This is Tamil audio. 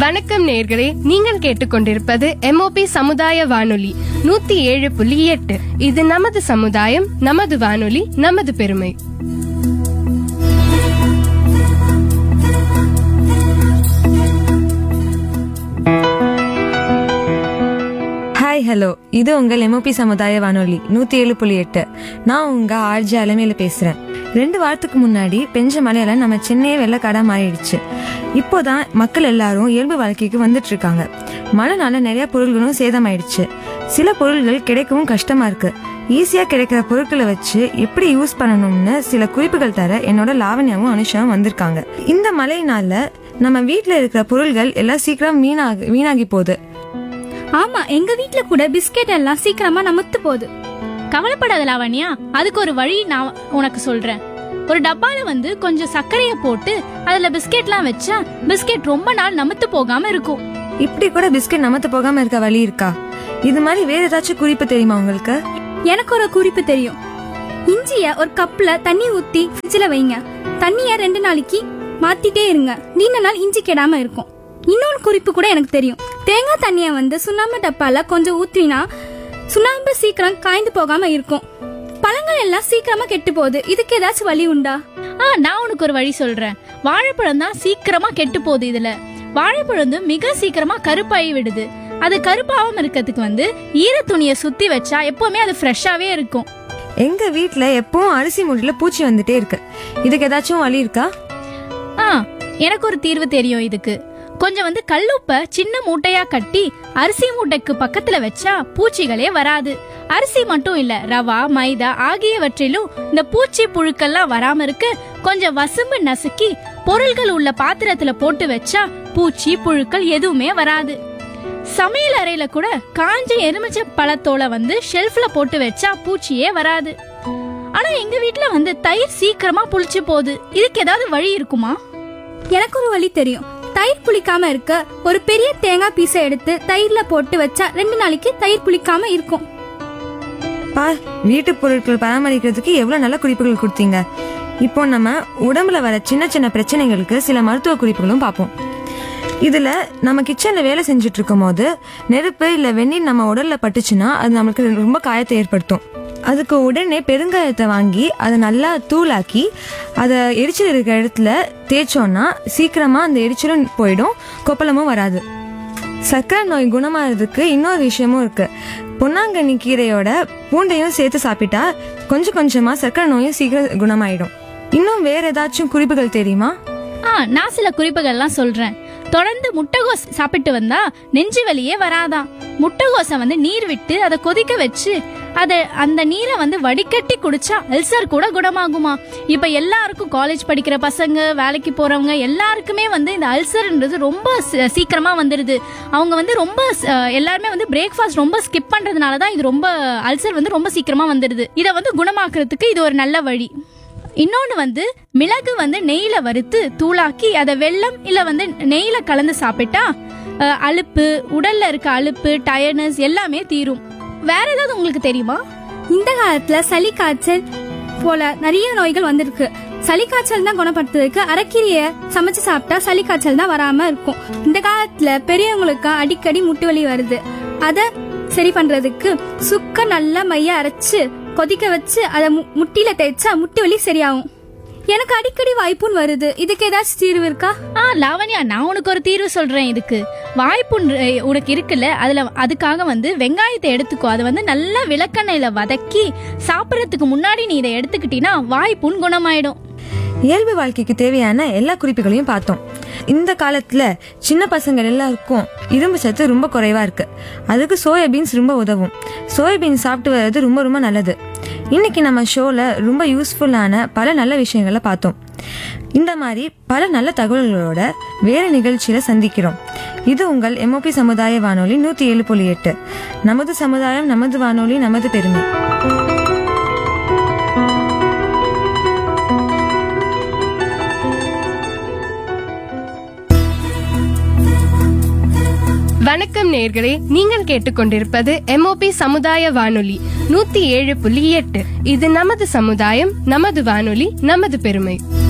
வணக்கம் நேர்களே நீங்கள் கேட்டுக்கொண்டிருப்பது எம்ஓபி சமுதாய வானொலி நூத்தி ஏழு புள்ளி எட்டு இது நமது சமுதாயம் நமது வானொலி நமது பெருமை ஹாய் ஹலோ இது உங்கள் எம்ஓபி சமுதாய வானொலி நூத்தி ஏழு புள்ளி எட்டு நான் உங்க ஆர்ஜி அலமையில பேசுறேன் ரெண்டு வாரத்துக்கு முன்னாடி பெஞ்ச மழையால நம்ம சென்னையே வெள்ளக்காடா மாறிடுச்சு இப்போதான் மக்கள் எல்லாரும் இயல்பு வாழ்க்கைக்கு வந்துட்டு இருக்காங்க மழைனால நிறைய பொருள்களும் சேதமாயிடுச்சு சில பொருள்கள் கிடைக்கவும் கஷ்டமா இருக்கு ஈஸியா கிடைக்கிற பொருட்களை வச்சு எப்படி யூஸ் பண்ணணும்னு சில குறிப்புகள் தர என்னோட லாவண்யாவும் அனுஷாவும் வந்திருக்காங்க இந்த மழையினால நம்ம வீட்ல இருக்கிற பொருள்கள் எல்லாம் சீக்கிரம் வீணாகி வீணாகி போகுது ஆமா எங்க வீட்ல கூட பிஸ்கெட் எல்லாம் சீக்கிரமா நமுத்து போகுது கவலைப்படாத லாவண்யா அதுக்கு ஒரு வழி நான் உனக்கு சொல்றேன் ஒரு டப்பால வந்து கொஞ்சம் சர்க்கரைய போட்டு அதுல பிஸ்கெட்லாம் வச்சா பிஸ்கெட் ரொம்ப நாள் நமுத்து போகாம இருக்கும் இப்படி கூட பிஸ்கட் நமத்து போகாம இருக்க வழி இருக்கா இது மாதிரி வேற ஏதாச்சும் குறிப்பு தெரியுமா உங்களுக்கு எனக்கு ஒரு குறிப்பு தெரியும் இஞ்சிய ஒரு கப்ல தண்ணி ஊத்தி ஃப்ரிட்ஜ்ல வைங்க தண்ணிய ரெண்டு நாளைக்கு மாத்திட்டே இருங்க நீண்ட நாள் இஞ்சி கெடாம இருக்கும் இன்னொரு குறிப்பு கூட எனக்கு தெரியும் தேங்காய் தண்ணிய வந்து சுண்ணாம்பு டப்பால கொஞ்சம் ஊத்தினா சுண்ணாம்பு சீக்கிரம் காய்ந்து போகாம இருக்கும் பழங்கள் எல்லாம் சீக்கிரமா கெட்டு போகுது இதுக்கு ஏதாச்சும் வழி உண்டா ஆ நான் உனக்கு ஒரு வழி சொல்றேன் வாழைப்பழம் தான் சீக்கிரமா கெட்டு போகுது இதுல வாழைப்பழம் வந்து மிக சீக்கிரமா கருப்பாகி விடுது அது கருப்பாகாம இருக்கிறதுக்கு வந்து ஈர துணியை சுத்தி வச்சா எப்பவுமே அது ஃப்ரெஷ்ஷாவே இருக்கும் எங்க வீட்ல எப்பவும் அரிசி மூடில பூச்சி வந்துட்டே இருக்கு இதுக்கு ஏதாச்சும் வழி இருக்கா ஆ எனக்கு ஒரு தீர்வு தெரியும் இதுக்கு கொஞ்சம் வந்து கல்லுப்ப சின்ன மூட்டையா கட்டி அரிசி மூட்டைக்கு பக்கத்துல வச்சா பூச்சிகளே வராது அரிசி மட்டும் இல்ல ரவா மைதா ஆகியவற்றிலும் இந்த பூச்சி புழுக்கள்லாம் வராம இருக்க கொஞ்சம் வசும்பு நசுக்கி பொருள்கள் உள்ள பாத்திரத்துல போட்டு வச்சா பூச்சி புழுக்கள் எதுவுமே வராது சமையல் அறையில கூட காஞ்ச எலுமிச்சை பழத்தோல வந்து ஷெல்ஃப்ல போட்டு வச்சா பூச்சியே வராது ஆனா எங்க வீட்ல வந்து தயிர் சீக்கிரமா புளிச்சு போகுது இதுக்கு ஏதாவது வழி இருக்குமா எனக்கு ஒரு வழி தெரியும் தயிர் புளிக்காம இருக்க ஒரு பெரிய தேங்காய் பீஸை எடுத்து தயிர்ல போட்டு வச்சா ரெண்டு நாளைக்கு தயிர் புளிக்காம இருக்கும் பா வீட்டு பொருட்கள் பராமரிக்கிறதுக்கு எவ்வளவு நல்ல குறிப்புகள் கொடுத்தீங்க இப்போ நம்ம உடம்புல வர சின்ன சின்ன பிரச்சனைகளுக்கு சில மருத்துவ குறிப்புகளும் பார்ப்போம் இதுல நம்ம கிச்சன்ல வேலை செஞ்சுட்டு இருக்கும் போது நெருப்பு இல்ல வெந்நீர் நம்ம உடல்ல பட்டுச்சுன்னா அது நமக்கு ரொம்ப காயத்தை ஏற்படுத்தும் அதுக்கு உடனே பெருங்காயத்தை வாங்கி அதை நல்லா தூளாக்கி அதை எரிச்சல் இருக்கிற இடத்துல தேய்ச்சோம்னா சீக்கிரமா அந்த எரிச்சலும் போயிடும் கொப்பளமும் வராது சர்க்கரை நோய் குணமாகிறதுக்கு இன்னொரு விஷயமும் இருக்கு பொன்னாங்கண்ணி கீரையோட பூண்டையும் சேர்த்து சாப்பிட்டா கொஞ்சம் கொஞ்சமா சர்க்கரை நோயும் சீக்கிரம் குணமாயிடும் இன்னும் வேற ஏதாச்சும் குறிப்புகள் தெரியுமா ஆ நான் சில குறிப்புகள்லாம் சொல்றேன் தொடர்ந்து முட்டைகோஸ் சாப்பிட்டு வந்தா நெஞ்சு வலியே வராதாம் முட்டைகோஸை வந்து நீர் விட்டு அதை கொதிக்க வச்சு அதை அந்த நீரை வந்து வடிகட்டி குடிச்சா அல்சர் கூட குணமாகுமா இப்ப எல்லாருக்கும் காலேஜ் படிக்கிற பசங்க வேலைக்கு போறவங்க எல்லாருக்குமே வந்து இந்த அல்சர்ன்றது ரொம்ப சீ- சீக்கிரமா வந்துடுது அவங்க வந்து ரொம்ப அஹ், எல்லாருமே வந்து பிரேக்ஃபாஸ்ட் ரொம்ப ஸ்கிப் பண்றதுனால தான் இது ரொம்ப அல்சர் வந்து ரொம்ப சீக்கிரமா வந்துடுது இதை வந்து குணமாக்குறதுக்கு இது ஒரு நல்ல வழி இன்னொன்று வந்து மிளகு வந்து நெய்யில வறுத்து தூளாக்கி அதை வெல்லம் இல்லை வந்து நெய்யில கலந்து சாப்பிட்டா அஹ், அலுப்பு உடல்ல இருக்க அலுப்பு டயர்னஸ் எல்லாமே தீரும் வேற ஏதாவது உங்களுக்கு தெரியுமா இந்த காலத்துல சளி காய்ச்சல் போல நிறைய நோய்கள் வந்திருக்கு சளி காய்ச்சல் தான் குணப்படுத்துறதுக்கு அரைக்கீரைய சமைச்சு சாப்பிட்டா சளி காய்ச்சல் தான் வராம இருக்கும் இந்த காலத்துல பெரியவங்களுக்கு அடிக்கடி முட்டு வலி வருது அத சரி பண்றதுக்கு சுக்க நல்லா மைய அரைச்சு கொதிக்க வச்சு அதை மு- முட்டியில தேய்ச்சா முட்டி வலி சரியாகும் எனக்கு அடிக்கடி வாய்ப்புன்னு வருது இதுக்கு ஏதாச்சும் தீர்வு இருக்கா ஆ லாவண்யா நான் உனக்கு ஒரு தீர்வு சொல்றேன் இதுக்கு வாய்ப்புண் அஹ், உனக்கு இருக்குல்ல அதுல அதுக்காக வந்து வெங்காயத்தை எடுத்துக்கோ அதை வந்து நல்லா விளக்கெண்ணெயில வதக்கி சாப்பிட்றதுக்கு முன்னாடி நீ இதை எடுத்துக்கிட்டீங்கன்னா வாய்ப்புண் குணமாயிடும் இயல்பு வாழ்க்கைக்கு தேவையான எல்லா குறிப்புகளையும் பார்த்தோம் இந்த காலத்துல சின்ன பசங்க எல்லாருக்கும் இரும்பு சத்து ரொம்ப குறைவா இருக்கு அதுக்கு சோயாபீன்ஸ் ரொம்ப உதவும் சோயாபீன் சாப்பிட்டு வர்றது ரொம்ப ரொம்ப நல்லது இன்னைக்கு நம்ம ஷோல ரொம்ப யூஸ்ஃபுல்லான பல நல்ல விஷயங்களை பார்த்தோம் இந்த மாதிரி பல நல்ல தகவல்களோட வேற நிகழ்ச்சியில சந்திக்கிறோம் இது உங்கள் எம்ஓபி சமுதாய வானொலி நூத்தி ஏழு புள்ளி எட்டு நமது சமுதாயம் நமது வானொலி நமது பெருமை வணக்கம் நேர்களே நீங்கள் கேட்டுக்கொண்டிருப்பது எம்ஓபி சமுதாய வானொலி நூத்தி ஏழு புள்ளி எட்டு இது நமது சமுதாயம் நமது வானொலி நமது பெருமை